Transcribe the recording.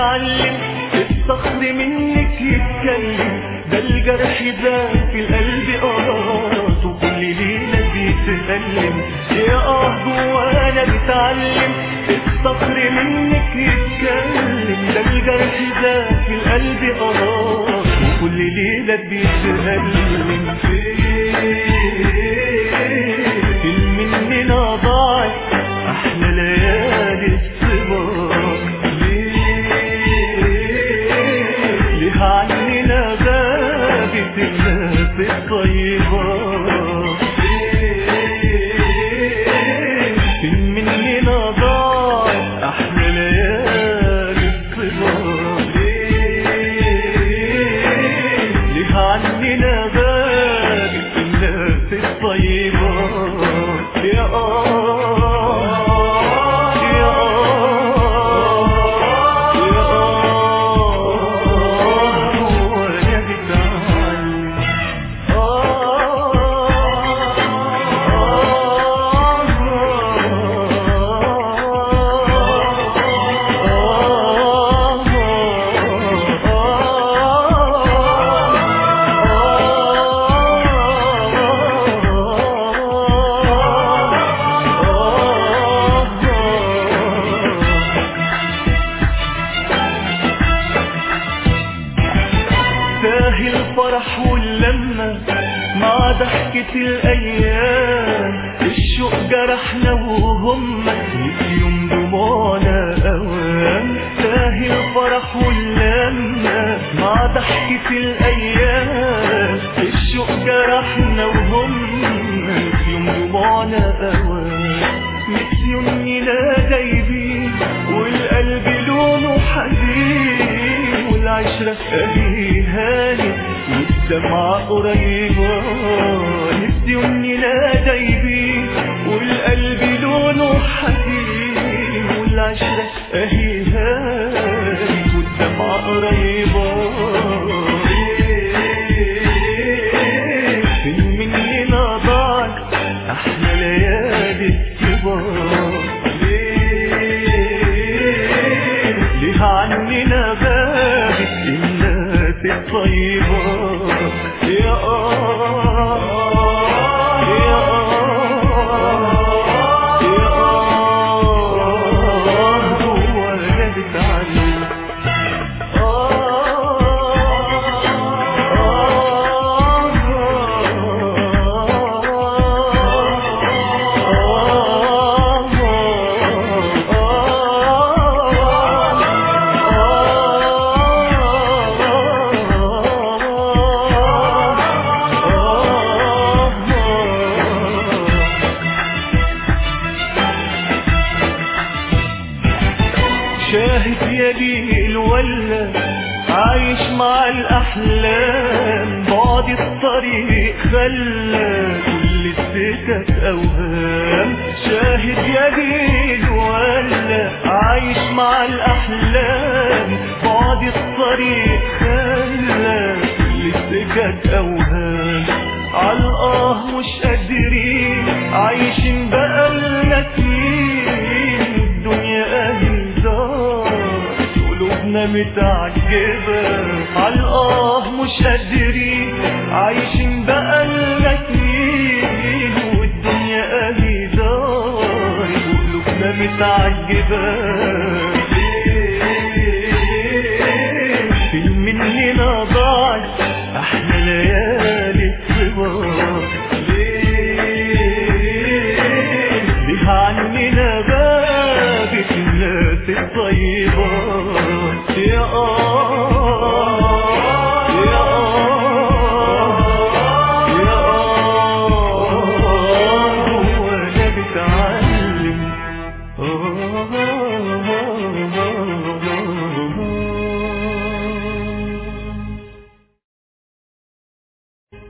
بتعلم الصخر منك يتكلم ده الجرح ده في القلب قرارات وكل ليلة بيتألم يا اه جوانا بتعلم الصخر منك يتكلم ده الجرح ده في القلب قرارات وكل ليلة بيتألم فين مننا ضاعت احلى ليالي الصبار ليه ليه عننا غابت الناس الطيبة فين مننا ضاعت احلى ليالي الصبار ليه عننا غابت الناس الطيبة يا آه يا آه يا آه وأنا بتعلم تاهي الفرح واللمة مع ضحكة الأيام الشوق جرحنا وهم نسيهم دموعنا أوام تاهي الفرح واللمة مع ضحكة الأيام الشوق جرحنا وهم نسيهم دموعنا أوام نسيوا إننا غايبين والقلب لونه حزين والعشرة أهي هاني والدمعة قريبة نسيوا إننا دايبين والقلب لونه حزين والعشرة أهي هاني والدمعة قريبة فين مننا ضاعت أحلى ليالي الكبار ليه ليه عننا غابت الناس الطيبة يا آه يا آه يا آه وأنا بتعلم شاهد يا ليل ولا عايش مع الأحلام بعد الطريق خلى كل السكك أوهام شاهد يا ليل ولا عايش مع الأحلام بعد الطريق خلى كل السكك أوهام عالآه مش قادرين عايشين بقى سنين الدنيا أهل دار قلوبنا متعجبة عالآه مش قادرين عايشين بقى سنين والدنيا أهي دار قلوبنا متعجبة في مننا ضاعت احلى ليالي الصبار ليه ليه عننا غابت الناس الطيبة